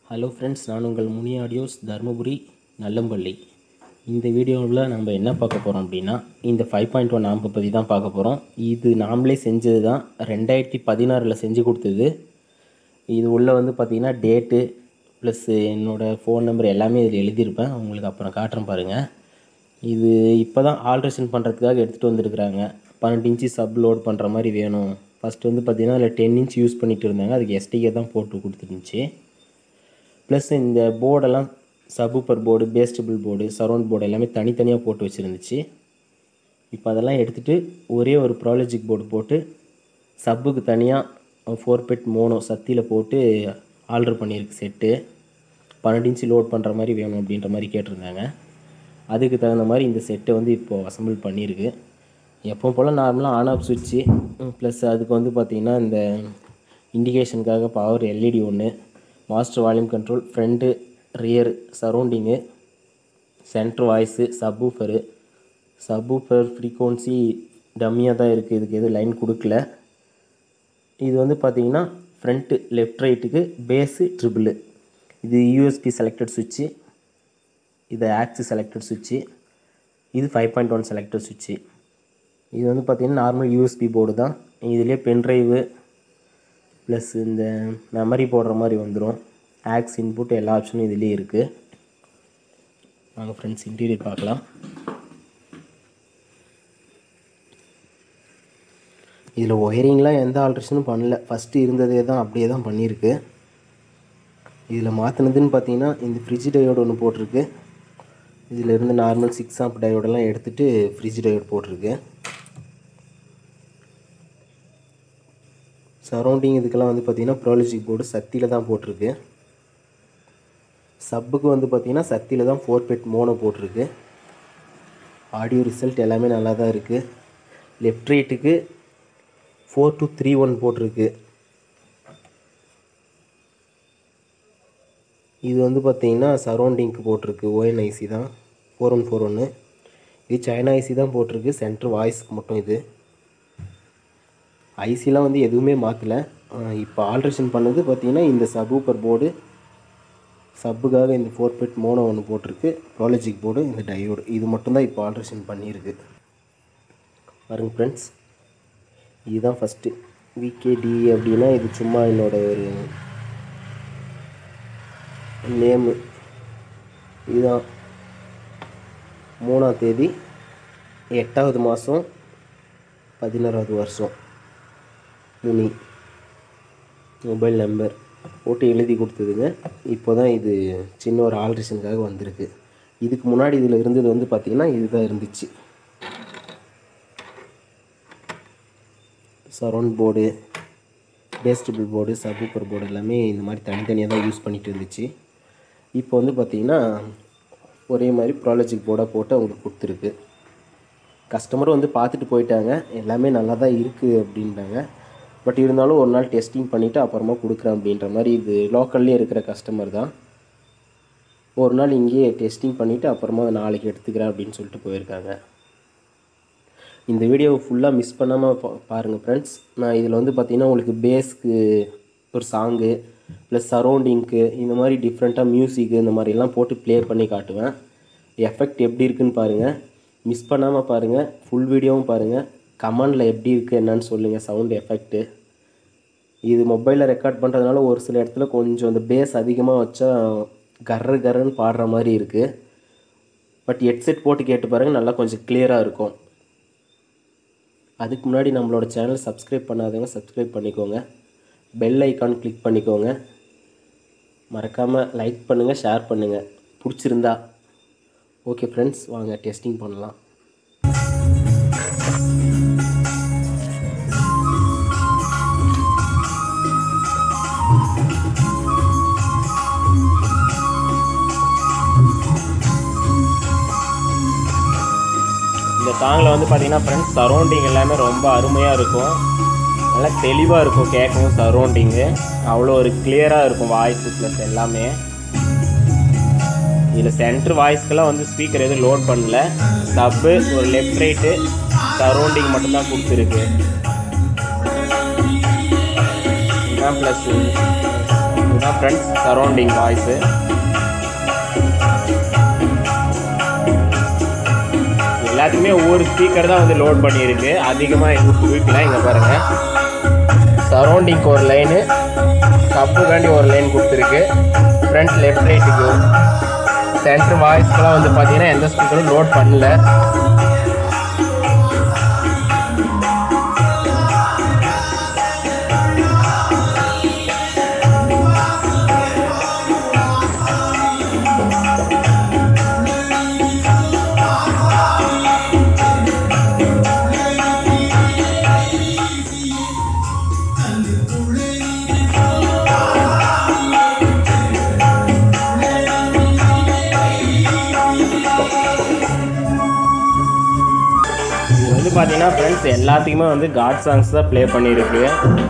hello friends நான் உங்கள் முனி audios Dharmapuri Nallampalli இந்த வீடியோவில் நம்ம என்ன பார்க்க போகிறோம் அப்படின்னா இந்த ஃபைவ் பாயிண்ட் ஒன் ஆம்பை பற்றி தான் பார்க்க போகிறோம் இது நாமளே செஞ்சது தான் ரெண்டாயிரத்தி பதினாறில் செஞ்சு கொடுத்தது இது உள்ளே வந்து பார்த்திங்கன்னா டேட்டு ப்ளஸ் என்னோடய ஃபோன் நம்பர் எல்லாமே இதில் எழுதியிருப்பேன் உங்களுக்கு அப்புறம் காட்டுறேன் பாருங்கள் இது இப்போ தான் ஆல்ட்ரேஷன் பண்ணுறதுக்காக எடுத்துகிட்டு வந்திருக்கிறாங்க பன்னெண்டு இன்ச்சு சப் லோட் பண்ணுற மாதிரி வேணும் ஃபஸ்ட்டு வந்து பார்த்திங்கன்னா அதில் டென் இன்ச் யூஸ் பண்ணிகிட்டு இருந்தாங்க அதுக்கு எஸ்டிகே தான் போட்டு கொடுத்துருந்துச்சு ப்ளஸ் இந்த போர்டெல்லாம் சபூப்பர் போர்டு பேஸ்டபிள் போர்டு சரௌண்ட் போர்டு எல்லாமே தனித்தனியாக போட்டு வச்சுருந்துச்சு இப்போ அதெல்லாம் எடுத்துகிட்டு ஒரே ஒரு ப்ராலஜிக் போர்டு போட்டு சப்புக்கு தனியாக ஃபோர் பெட் மோனோ சத்தியில் போட்டு ஆர்டர் பண்ணியிருக்கு செட்டு பன்னெண்டு இன்ச்சு லோட் பண்ணுற மாதிரி வேணும் அப்படின்ற மாதிரி கேட்டிருந்தாங்க அதுக்கு தகுந்த மாதிரி இந்த செட்டை வந்து இப்போது அசம்பிள் பண்ணியிருக்கு எப்பவும் போல் நார்மலாக ஆன் ஆஃப் சுவிட்சு ப்ளஸ் அதுக்கு வந்து பார்த்திங்கன்னா இந்த இண்டிகேஷனுக்காக பவர் எல்இடி ஒன்று master volume control front rear சரௌண்டிங்கு centre voice subwoofer subwoofer frequency டம்மியாக தான் இருக்குது இதுக்கு எதுவும் லைன் கொடுக்கல இது வந்து பார்த்திங்கன்னா ஃப்ரண்ட்டு லெஃப்ட் ரைட்டுக்கு பேஸு ட்ரிபிள் இது யூஎஸ்பி செலக்டட் சுவிட்சு இது ஆக்சி செலக்டட் சுவிட்சு இது ஃபைவ் பாயிண்ட் ஒன் செலக்டட் சுவிட்சு இது வந்து பார்த்திங்கன்னா நார்மல் யூஎஸ்பி போர்டு தான் இதுலேயே பென்ட்ரைவு ப்ளஸ் இந்த மெமரி போடுற மாதிரி வந்துடும் ஆக்ஸ் இன்புட் எல்லா ஆப்ஷனும் இதுலேயே இருக்குது வாங்க ஃப்ரெண்ட்ஸ் இன்டீரியர் பார்க்கலாம் இதில் ஒயரிங்லாம் எந்த ஆல்ட்ரேஷனும் பண்ணல ஃபஸ்ட்டு இருந்ததே தான் அப்படியே தான் பண்ணியிருக்கு இதில் மாற்றினதுன்னு பார்த்தீங்கன்னா இந்த ஃப்ரிட்ஜ் டயோடு ஒன்று போட்டிருக்கு இதில் இருந்து நார்மல் சிக்ஸ் ஆப் டயோடெல்லாம் எடுத்துகிட்டு ஃப்ரிட்ஜ் டயோடு போட்டிருக்கு சரௌண்டிங் இதுக்கெல்லாம் வந்து பார்த்திங்கன்னா ப்ரோலஜிக் போர்டு சத்தியில் தான் போட்டிருக்கு சப்புக்கு வந்து பார்த்திங்கன்னா சத்தியில் தான் ஃபோர் பெட் மோனோ போட்டிருக்கு ஆடியோ ரிசல்ட் எல்லாமே நல்லா தான் இருக்குது லெஃப்ட் ரைட்டுக்கு ஃபோர் டூ த்ரீ ஒன் போட்டிருக்கு இது வந்து பார்த்திங்கன்னா சரௌண்டிங்க்கு போட்டிருக்கு ஓஎன்ஐசி தான் ஃபோர் ஒன் ஃபோர் ஒன்று இது சைனா ஐசி தான் போட்டிருக்கு சென்ட்ரு வாய்ஸ்க்கு மட்டும் இது ஐசிலாம் வந்து எதுவுமே மாற்றலை இப்போ ஆல்ட்ரேஷன் பண்ணது பார்த்திங்கன்னா இந்த சபூப்பர் போர்டு சப்புக்காக இந்த ஃபோர் பெட் மோனோ ஒன்று போட்டிருக்கு ப்ராலஜிக் போர்டு இந்த டயோடு இது மட்டும்தான் இப்போ ஆல்ட்ரேஷன் பண்ணியிருக்கு பாருங்கள் ஃப்ரெண்ட்ஸ் இதுதான் ஃபஸ்ட்டு விகேடி அப்படின்னா இது சும்மா என்னோட ஒரு நேமு இதுதான் மூணாம் தேதி எட்டாவது மாதம் பதினோராவது வருஷம் முனி மொபைல் நம்பர் போட்டு எழுதி கொடுத்ததுங்க இப்போ தான் இது சின்ன ஒரு ஆல்ட்ரேஷனுக்காக வந்திருக்கு இதுக்கு முன்னாடி இதில் இருந்தது வந்து பார்த்திங்கன்னா இதுதான் இருந்துச்சு சரௌண்ட் போர்டு பேஸ்டபிள் போர்டு சபூப்பர் போர்டு எல்லாமே இந்த மாதிரி தனித்தனியாக தான் யூஸ் பண்ணிகிட்டு இருந்துச்சு இப்போ வந்து பார்த்திங்கன்னா ஒரே மாதிரி ப்ராலஜிக் போர்டாக போட்டு அவங்களுக்கு கொடுத்துருக்கு கஸ்டமரும் வந்து பார்த்துட்டு போயிட்டாங்க எல்லாமே நல்லா தான் இருக்குது அப்படின்ட்டாங்க பட் இருந்தாலும் ஒரு நாள் டெஸ்டிங் பண்ணிவிட்டு அப்புறமா கொடுக்குறேன் அப்படின்ற மாதிரி இது லோக்கல்லே இருக்கிற கஸ்டமர் தான் ஒரு நாள் இங்கேயே டெஸ்டிங் பண்ணிவிட்டு அப்புறமா நாளைக்கு எடுத்துக்கிறேன் அப்படின்னு சொல்லிட்டு போயிருக்காங்க இந்த வீடியோவை ஃபுல்லாக மிஸ் பண்ணாமல் பா பாருங்கள் ஃப்ரெண்ட்ஸ் நான் இதில் வந்து பார்த்திங்கன்னா உங்களுக்கு பேஸ்க்கு ஒரு சாங்கு ப்ளஸ் சரௌண்டிங்க்கு இந்த மாதிரி டிஃப்ரெண்ட்டாக மியூசிக்கு இந்த மாதிரிலாம் போட்டு ப்ளே பண்ணி காட்டுவேன் எஃபெக்ட் எப்படி இருக்குன்னு பாருங்கள் மிஸ் பண்ணாமல் பாருங்கள் ஃபுல் வீடியோவும் பாருங்கள் கமெண்டில் எப்படி இருக்குது என்னன்னு சொல்லுங்கள் சவுண்ட் எஃபெக்ட்டு இது மொபைலில் ரெக்கார்ட் பண்ணுறதுனால ஒரு சில இடத்துல கொஞ்சம் அந்த பேஸ் அதிகமாக வச்சா கர்ரு கர்ருன்னு பாடுற மாதிரி இருக்குது பட் ஹெட்செட் போட்டு கேட்டு பாருங்கள் நல்லா கொஞ்சம் கிளியராக இருக்கும் அதுக்கு முன்னாடி நம்மளோட சேனல் சப்ஸ்கிரைப் பண்ணாதவங்க சப்ஸ்கிரைப் பண்ணிக்கோங்க பெல் ஐக்கான் கிளிக் பண்ணிக்கோங்க மறக்காமல் லைக் பண்ணுங்கள் ஷேர் பண்ணுங்கள் பிடிச்சிருந்தா ஓகே ஃப்ரெண்ட்ஸ் வாங்க டெஸ்டிங் பண்ணலாம் இந்த சாங்கில் வந்து பார்த்தீங்கன்னா ஃப்ரெண்ட்ஸ் சரௌண்டிங் எல்லாமே ரொம்ப அருமையாக இருக்கும் நல்லா தெளிவாக இருக்கும் கேட்கவும் சரௌண்டிங்கு அவ்வளோ ஒரு கிளியராக இருக்கும் வாய்ஸ் ப்ளஸ் எல்லாமே இதில் சென்ட்ரு வாய்ஸ்க்கெல்லாம் வந்து ஸ்பீக்கர் எதுவும் லோட் பண்ணல சப்பு ஒரு லெஃப்ட் ரைட்டு சரௌண்டிங் மட்டும்தான் கொடுத்துருக்கு இதுதான் ப்ளஸ் இதுதான் ஃப்ரெண்ட்ஸ் சரௌண்டிங் வாய்ஸு எல்லாத்துக்குமே ஒவ்வொரு ஸ்பீக்கர் தான் வந்து லோட் பண்ணியிருக்கு அதிகமாக எங்கள் குவிக்கல இங்கே பாருங்கள் சரௌண்டிங்க்கு ஒரு லைனு கப்புக்காண்டி ஒரு லைன் கொடுத்துருக்கு ஃப்ரண்ட் லெஃப்ட் ரைட்டுக்கு சென்டர் வாய்ஸ்க்கெலாம் வந்து பார்த்தீங்கன்னா எந்த ஸ்பீக்கரும் லோட் பண்ணல இது வந்து பார்த்தீங்கன்னா ஃப்ரெண்ட்ஸ் எல்லாத்துக்குமே வந்து காட் சாங்ஸ் தான் ப்ளே பண்ணியிருக்கு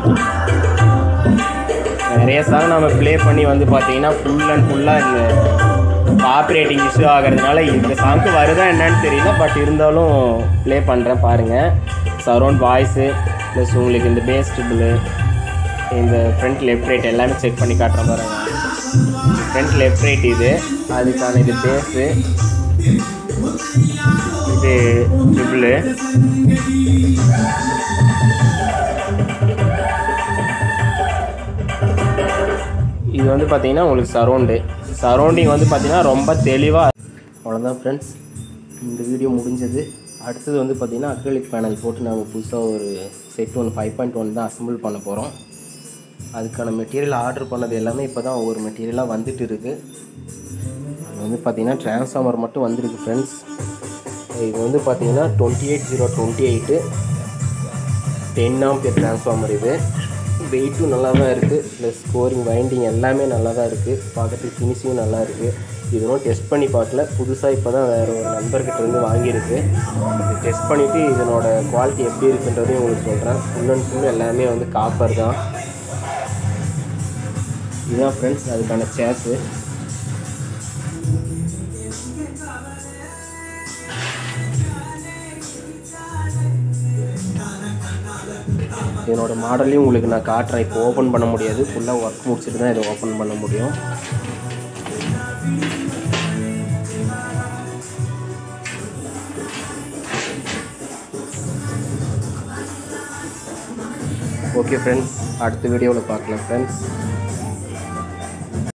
நிறைய சாங் நம்ம ப்ளே பண்ணி வந்து பார்த்தீங்கன்னா ஃபுல் அண்ட் ஃபுல்லாக இந்த காப்பிரைட்டிங் இஷ்யூ ஆகிறதுனால இந்த சாங்க்கு வருதா என்னன்னு தெரியல பட் இருந்தாலும் ப்ளே பண்ணுறேன் பாருங்கள் சரௌண்ட் வாய்ஸு ப்ளஸ் உங்களுக்கு இந்த பேஸ் ட்ரிபிள் இந்த ஃப்ரண்ட் லெஃப்ட் ரைட் எல்லாமே செக் பண்ணி காட்டுறேன் பாருங்க ஃப்ரண்ட் லெஃப்ட் ரைட் இது அதுக்கான இது பேஸு இது ட்ரிபிள் இது வந்து பார்த்தீங்கன்னா உங்களுக்கு சரௌண்டு சரௌண்டிங் வந்து பார்த்தீங்கன்னா ரொம்ப தெளிவாக அவ்வளோதான் ஃப்ரெண்ட்ஸ் இந்த வீடியோ முடிஞ்சது அடுத்தது வந்து பார்த்தீங்கன்னா அக்ரிலிக் பேனல் போட்டு நாங்கள் புதுசாக ஒரு set one five point one தான் அசம்பிள் பண்ண போகிறோம் அதுக்கான மெட்டீரியல் ஆர்டர் பண்ணது எல்லாமே இப்போ தான் ஒவ்வொரு மெட்டீரியலாக வந்துட்டு இருக்குது அது வந்து பார்த்தீங்கன்னா ட்ரான்ஸ்ஃபார்மர் மட்டும் வந்திருக்கு ஃப்ரெண்ட்ஸ் இது வந்து பார்த்தீங்கன்னா twenty eight zero twenty eight ten ampere transformer இது வெயிட்டும் நல்லா தான் இருக்குது ப்ளஸ் ஸ்கோரிங் வைண்டிங் எல்லாமே நல்லா தான் இருக்குது பார்க்கறதுக்கு ஃபினிஷிங்கும் நல்லா இருக்குது இதெல்லாம் டெஸ்ட் பண்ணி பார்க்கல புதுசாக இப்போ தான் வேறு ஒரு நண்பர்கிட்ட இருந்து வாங்கியிருக்கு இது டெஸ்ட் பண்ணிவிட்டு இதனோட குவாலிட்டி எப்படி இருக்குன்றதையும் உங்களுக்கு சொல்கிறேன் ஃபுல் அண்ட் ஃபுல் எல்லாமே வந்து காப்பர் தான் இதுதான் ஃப்ரெண்ட்ஸ் அதுக்கான சேஸு இதனோட மாடலையும் உங்களுக்கு நான் காட்டுறேன் இப்போ ஓப்பன் பண்ண முடியாது ஃபுல்லாக ஒர்க் முடிச்சுட்டு தான் இதை ஓப்பன் பண்ண முடியும் ஓகே ஃப்ரெண்ட்ஸ் அடுத்த வீடியோவில் பார்க்கலாம் ஃப்ரெண்ட்ஸ்